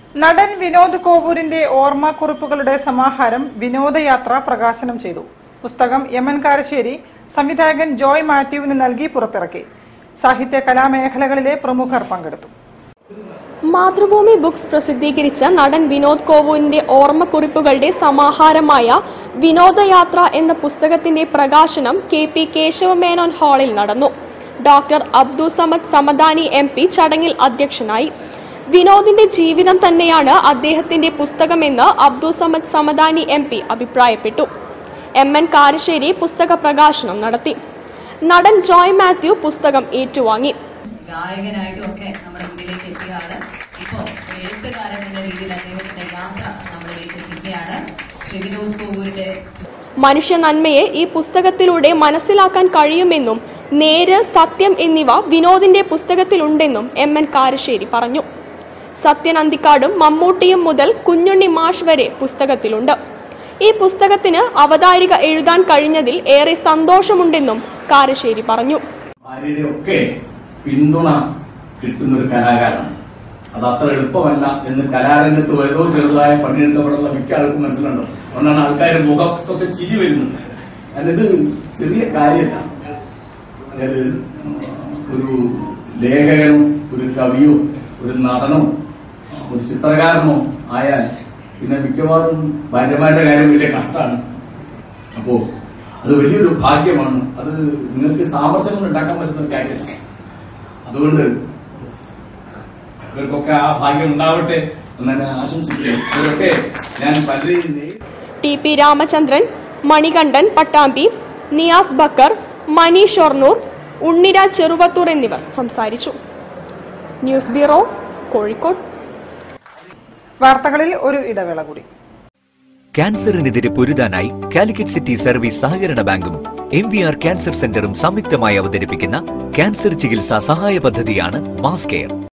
നടൻ വിനോദ് കോവൂരിന്റെ ഓർമ്മക്കുറിപ്പുകളുടെ സമാഹാരം വിനോദയാത്ര പ്രകാശനം ചെയ്തു പുസ്തകം യമൻ കാരശ്ശേരി സംവിധായകൻ ജോയ് മാത്യുവിന് നൽകി പുറത്തിറക്കി സാഹിത്യ കലാമേഖലകളിലെ പ്രമുഖർ പങ്കെടുത്തു മാതൃഭൂമി ബുക്സ് പ്രസിദ്ധീകരിച്ച നടൻ വിനോദ് കോവൂരിന്റെ ഓർമ്മക്കുറിപ്പുകളുടെ സമാഹാരമായ വിനോദയാത്ര എന്ന പുസ്തകത്തിന്റെ പ്രകാശനം കെ പി കേശവമേനോൻ ഹാളിൽ നടന്നു doctor Abdu Samad Samadani M P ചടങ്ങിൽ അധ്യക്ഷനായി വിനോദിന്റെ ജീവിതം തന്നെയാണ് അദ്ദേഹത്തിന്റെ പുസ്തകമെന്ന് അബ്ദു സമദ് സമദാനി എം പി അഭിപ്രായപ്പെട്ടു എം എൻ കാരശ്ശേരി പുസ്തക പ്രകാശനം നടത്തി നടൻ ജോയ് മാത്യു പുസ്തകം ഏറ്റുവാങ്ങി ഗായകനായിട്ടും ഒക്കെ നമ്മുടെ മുന്നിലേക്ക് എത്തിയ ആള് ഇപ്പോ ഒരു എഴുത്തുകാരൻ എന്ന രീതിയിൽ അദ്ദേഹത്തിന്റെ യാത്ര നമ്മളിലേക്ക് എത്തിക്കുകയാണ് ശ്രീ വിനോദ് കോവൂരിന്റെ മനുഷ്യ നന്മയെ ഈ പുസ്തകത്തിലൂടെ മനസ്സിലാക്കാൻ കഴിയുമെന്നും നേര് സത്യം എന്നിവ വിനോദിന്റെ പുസ്തകത്തിലുണ്ടെന്നും എം എൻ കാരശ്ശേരി പറഞ്ഞു സത്യൻ അന്തിക്കാടും മമ്മൂട്ടിയും മുതൽ കുഞ്ഞുണ്ണി മാഷ് വരെ പുസ്തകത്തിലുണ്ട് ഈ പുസ്തകത്തിന് അവതാരിക എഴുതാൻ കഴിഞ്ഞതിൽ ഏറെ സന്തോഷമുണ്ടെന്നും കാരശ്ശേരി പറഞ്ഞു ഭാര്യയുടെ ഒക്കെ പിന്തുണ കിട്ടുന്ന ഒരു കലാകാരനാണ് അത് അത്ര എളുപ്പമല്ല എന്ന് കലാരംഗത്ത് വലുതോ ചെറുതായ പണിയെടുക്കപ്പെടുന്ന മിക്ക ആൾക്കും മനസ്സിലുണ്ട് അതുകൊണ്ടാണ് ആൾക്കാർ മുഖത്തൊക്കെ ചിരി വരുന്നത് അതിത് ചെറിയ കാര്യമല്ല അതായത് ഒരു ലേഖകനോ ഒരു കവിയോ ഒരു നടനോ ഒരു ചിത്രകാരനോ ആയാൽ പിന്നെ മിക്കവാറും ഭാര്യമാരുടെ കാര്യം വലിയ കഷ്ടമാണ് അപ്പോ അത് വലിയൊരു ഭാഗ്യമാണ് അത് നിങ്ങൾക്ക് സാമർഥ്യം കൊണ്ട് ഉണ്ടാക്കാൻ പറ്റുന്ന ഒരു കാര്യമല്ല അതുകൊണ്ട് ഇവർക്കൊക്കെ ആ ഭാഗ്യം ഉണ്ടാവട്ടെ എന്ന് ഞാൻ ആശംസിക്കുന്നു ഇവരൊക്കെ ഞാൻ പലരെയും നേരിട്ട് ടി പി രാമചന്ദ്രൻ മണികണ്ഠൻ പട്ടാമ്പി നിയാസ് ബക്കർ മണി ഷൊർണൂർ ഉണ്ണിരാജ് ചെറുവത്തൂർ എന്നിവർ സംസാരിച്ചു ന്യൂസ് ബ്യൂറോ കോഴിക്കോട് വാർത്തകളിൽ ഒരു ഇടവേള കൂടി ക്യാൻസറിനെതിരെ പൊരുതാനായി കാലിക്കറ്റ് സിറ്റി സർവീസ് സഹകരണ ബാങ്കും എം വി ആർ ക്യാൻസർ സെന്ററും സംയുക്തമായി അവതരിപ്പിക്കുന്ന ക്യാൻസർ ചികിത്സാ സഹായ പദ്ധതിയാണ് മാസ് കെയർ